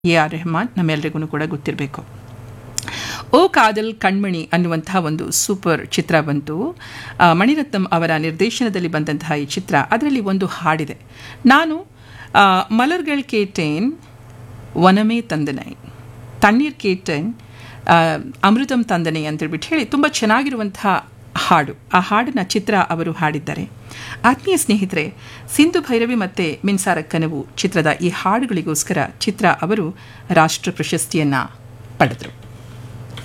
A R Rahman ನಮ್ಮೆಲ್ಲರಿಗೂ ಕೂಡ ಗೊತ್ತಿರಬೇಕು ಓ ಕಾದಲ್ ಕಣ್ಮಣಿ ಅನ್ನುವಂತಹ ಒಂದು ಸೂಪರ್ ಚಿತ್ರ ಬಂತು ಆ, ಮಣಿರತ್ನಂ ಅವರ ನಿರ್ದೇಶನದಲ್ಲಿ ಬಂದಂತಹ ಈ ಚಿತ್ರ ಅದರಲ್ಲಿ ಒಂದು ಹಾಡಿದೆ ನಾನು ಆ, ಮಲರ್ಗಳ್ ಕೇಟೇನ್ ವನಮೇ ತಂದನೈ ತಣ್ಣೀರ್ ಕೇಟನ್ ಆ, ಅಮೃತಂ ತಂದನೆ ಅಂತೇಳ್ಬಿಟ್ಟು ಹೇಳಿ ತುಂಬ ಚೆನ್ನಾಗಿರುವಂತಹ ಹಾಡು ಆ ಹಾಡನ್ನ ಚಿತ್ರ ಅವರು ಹಾಡಿದ್ದಾರೆ ಆತ್ಮೀಯ ಸ್ನೇಹಿತರೆ ಸಿಂಧು ಭೈರವಿ ಮತ್ತು ಮಿನ್ಸಾರ ಕನವು ಚಿತ್ರದ ಈ ಹಾಡುಗಳಿಗೋಸ್ಕರ ಚಿತ್ರ ಅವರು ರಾಷ್ಟ್ರ ಪ್ರಶಸ್ತಿಯನ್ನು ಪಡೆದರು